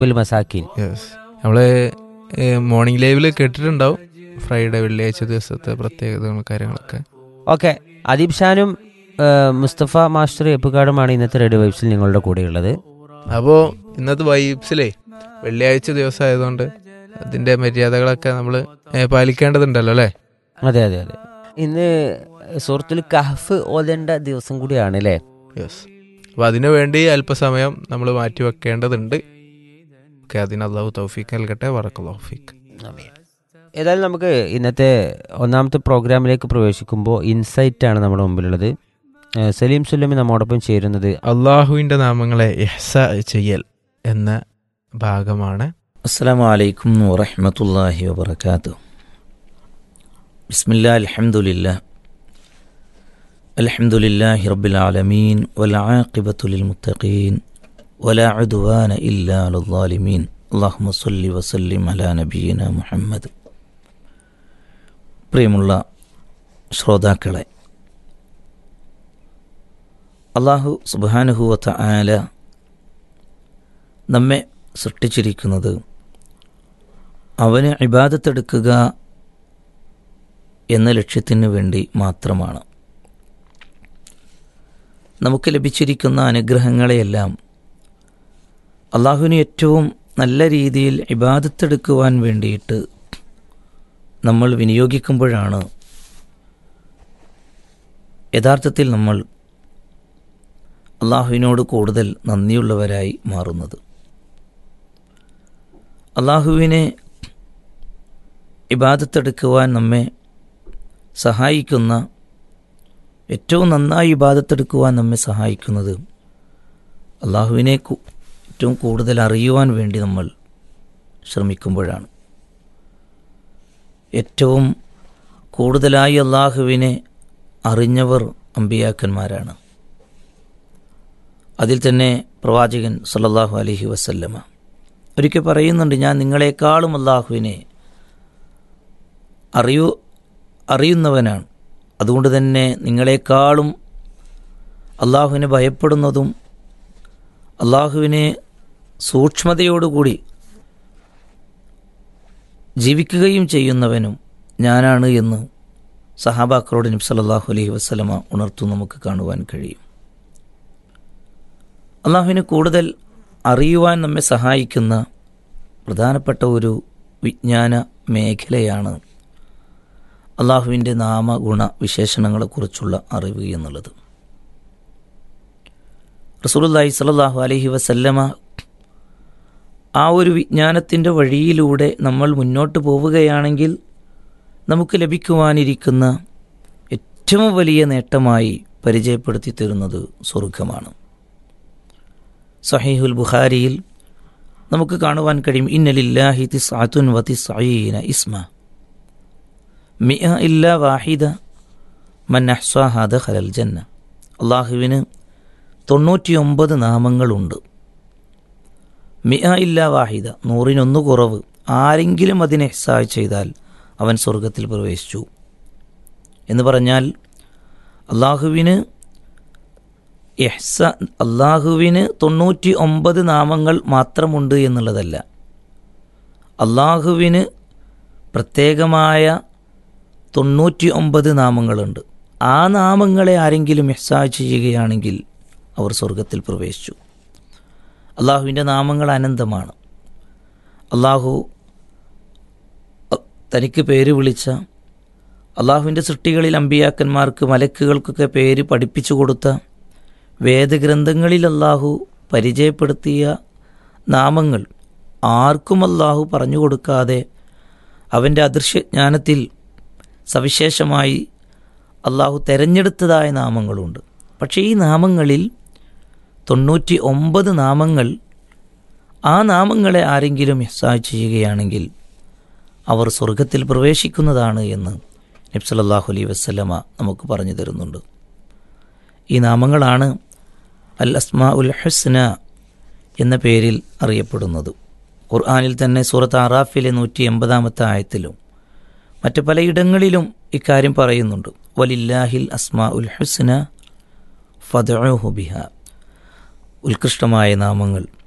ഉൽ മസാക്കിൻ yes നമ്മള് morning ലൈവിൽ കേട്ടിട്ടുണ്ടാവും ഫ്രൈഡേ വെള്ളിയാഴ്ച ദിവസത്തെ പ്രത്യേകതകളും കാര്യങ്ങളൊക്കെ ഓക്കെ അദീബ് ഷാനും ആ, മുസ്തഫ മാസ്റ്റർ എപ്പുകാടുമാണ് ഇന്നത്തെ റേഡിയോ വൈബ്സിൽ നിങ്ങളുടെ കൂടെയുള്ളത് അപ്പോൾ ഇന്നത്തെ വൈബ്സിലേ വെള്ളിയാഴ്ച ദിവസം ആയതുകൊണ്ട് അതിന്റെ മര്യാദകളൊക്കെ നമ്മൾ പാലിക്കേണ്ടതുണ്ടല്ലോ അല്ലേ അതെ അതെ അതെ ഇന്ന് സുഹൃത്തുൽ കഹഫ് ഓതേണ്ട ദിവസം കൂടിയാണ് അല്ലേ യെസ് അപ്പോൾ അതിനു വേണ്ടി അല്പസമയം നമ്മൾ മാറ്റി വെക്കേണ്ടതുണ്ട് ഓക്കെ അതിന് അള്ളാഹു തൗഫീഖ് നൽകട്ടെ വറക്കല്ലാഫീഖ് ഏതായാലും നമുക്ക് ഇന്നത്തെ ഒന്നാമത്തെ പ്രോഗ്രാമിലേക്ക് പ്രവേശിക്കുമ്പോൾ ഇൻസൈറ്റ് ആണ് നമ്മുടെ മുമ്പിലുള്ളത് ആ, സലീം സുല്ലമി നമ്മോടൊപ്പം ചേരുന്നത് അള്ളാഹുവിന്റെ നാമങ്ങളെ എഹ്സ ചെയ്യൽ എന്ന ഭാഗമാണ് السلام عليكم ورحمة الله وبركاته بسم الله الحمد لله الحمد لله رب العالمين والعاقبة للمتقين ولا عدوان إلا على الظالمين اللهم صل وسلم على نبينا محمد പ്രിയമുള്ള ശ്രോതാക്കളെ അള്ളാഹു സുബാനുഹുവത്ത ആല നമ്മെ സൃഷ്ടിച്ചിരിക്കുന്നത് അവന് ഇബാദത്തെടുക്കുക എന്ന ലക്ഷ്യത്തിന് വേണ്ടി മാത്രമാണ് നമുക്ക് ലഭിച്ചിരിക്കുന്ന അനുഗ്രഹങ്ങളെയെല്ലാം അള്ളാഹുവിന് ഏറ്റവും നല്ല രീതിയിൽ ഇബാദത്തെടുക്കുവാൻ വേണ്ടിയിട്ട് നമ്മൾ വിനിയോഗിക്കുമ്പോഴാണ് യഥാർത്ഥത്തിൽ നമ്മൾ അള്ളാഹുവിനോട് കൂടുതൽ നന്ദിയുള്ളവരായി മാറുന്നത് അള്ളാഹുവിനെ ഇബാദത്തെടുക്കുവാൻ നമ്മെ സഹായിക്കുന്ന ഏറ്റവും നന്നായി ഇബാദത്തെടുക്കുവാൻ നമ്മെ സഹായിക്കുന്നത് അള്ളാഹുവിനെ കു- ഏറ്റവും കൂടുതൽ അറിയുവാൻ വേണ്ടി നമ്മൾ ശ്രമിക്കുമ്പോഴാണ് ഏറ്റവും കൂടുതലായി അള്ളാഹുവിനെ അറിഞ്ഞവർ അമ്പിയാക്കന്മാരാണ് അതിൽ തന്നെ പ്രവാചകൻ സല്ലല്ലാഹു അലൈഹി വസല്ലമ ഒരിക്കൽ പറയുന്നുണ്ട് ഞാൻ നിങ്ങളെക്കാളും അള്ളാഹുവിനെ അറിയൂ അറിയുന്നവനാണ് അതുകൊണ്ട് തന്നെ നിങ്ങളെക്കാളും അള്ളാഹുവിനെ ഭയപ്പെടുന്നതും അള്ളാഹുവിനെ സൂക്ഷ്മതയോടുകൂടി ജീവിക്കുകയും ചെയ്യുന്നവനും ഞാനാണ് എന്ന് സഹാബാക്കളോട് നബി സല്ലല്ലാഹു അലൈഹി വസ്ലമ ഉണർത്തു നമുക്ക് കാണുവാൻ കഴിയും അള്ളാഹുവിനെ കൂടുതൽ അറിയുവാൻ നമ്മെ സഹായിക്കുന്ന പ്രധാനപ്പെട്ട ഒരു വിജ്ഞാന മേഖലയാണ് അള്ളാഹുവിൻ്റെ നാമഗുണ വിശേഷണങ്ങളെക്കുറിച്ചുള്ള അറിവ് എന്നുള്ളത് റസൂലുള്ളാഹി സ്വല്ലല്ലാഹു അലൈഹി വസല്ലമ ആ ഒരു വിജ്ഞാനത്തിൻ്റെ വഴിയിലൂടെ നമ്മൾ മുന്നോട്ട് പോവുകയാണെങ്കിൽ നമുക്ക് ലഭിക്കുവാനിരിക്കുന്ന ഏറ്റവും വലിയ നേട്ടമായി പരിചയപ്പെടുത്തി തരുന്നത് സ്വർഗമാണ് സഹീഹുൽ ബുഖാരിയിൽ നമുക്ക് കാണുവാൻ കഴിയും ഇന്നലില്ലാഹി തിസ്അത്തുൻ വ തിസ്ഈന ഇസ്മ മിഅ ഇല്ല വാഹിദ മൻ അഹ്സാഹ ദഖലൽ ജന്ന അള്ളാഹുവിന് തൊണ്ണൂറ്റിയൊമ്പത് നാമങ്ങളുണ്ട് മിഅ ഇല്ല വാഹിദ നൂറിനൊന്ന് കുറവ് ആരെങ്കിലും അതിനെ എഹ്സാഹ് ചെയ്താൽ അവൻ സ്വർഗത്തിൽ പ്രവേശിച്ചു എന്ന് പറഞ്ഞാൽ അള്ളാഹുവിന് എഹ്സ അള്ളാഹുവിന് തൊണ്ണൂറ്റി ഒമ്പത് നാമങ്ങൾ മാത്രമുണ്ട് എന്നുള്ളതല്ല അള്ളാഹുവിന് പ്രത്യേകമായ തൊണ്ണൂറ്റി ഒമ്പത് നാമങ്ങളുണ്ട് ആ നാമങ്ങളെ ആരെങ്കിലും എഹ്സാ ചെയ്യുകയാണെങ്കിൽ അവർ സ്വർഗത്തിൽ പ്രവേശിച്ചു അള്ളാഹുവിൻ്റെ നാമങ്ങൾ അനന്തമാണ് അള്ളാഹു അ- തനിക്ക് പേര് വിളിച്ച അള്ളാഹുവിൻ്റെ സൃഷ്ടികളിൽ അമ്പിയാക്കന്മാർക്ക് മലക്കുകൾക്കൊക്കെ പേര് പഠിപ്പിച്ചു കൊടുത്ത വേദഗ്രന്ഥങ്ങളിൽ അള്ളാഹു പരിചയപ്പെടുത്തിയ നാമങ്ങൾ ആർക്കും അള്ളാഹു പറഞ്ഞു കൊടുക്കാതെ അവൻ്റെ അദൃശ്യജ്ഞാനത്തിൽ സവിശേഷമായി അള്ളാഹു തെരഞ്ഞെടുത്തതായ നാമങ്ങളുണ്ട് പക്ഷേ ഈ നാമങ്ങളിൽ തൊണ്ണൂറ്റി ഒമ്പത് നാമങ്ങൾ ആ നാമങ്ങളെ ആരെങ്കിലും യസായ് ചെയ്യുകയാണെങ്കിൽ അവർ സ്വർഗത്തിൽ പ്രവേശിക്കുന്നതാണ് എന്ന് നബ്സലല്ലാഹു അലൈ വസ്ലമ നമുക്ക് പറഞ്ഞു തരുന്നുണ്ട് ഈ നാമങ്ങളാണ് അൽ അസ്മാ ഉൽ ഹുസ്ന എന്ന പേരിൽ അറിയപ്പെടുന്നത് ഖുർആാനിൽ തന്നെ സൂറത്ത് അറാഫിലെ നൂറ്റി എൺപതാമത്തെ ആയത്തിലും മറ്റ് പലയിടങ്ങളിലും ഇക്കാര്യം പറയുന്നുണ്ട് വലില്ലാഹിൽ അസ്മാ ഉൽ ഹുസ്ന ഫദുഹു ബിഹ ഉത്കൃഷ്ടമായ നാമങ്ങൾ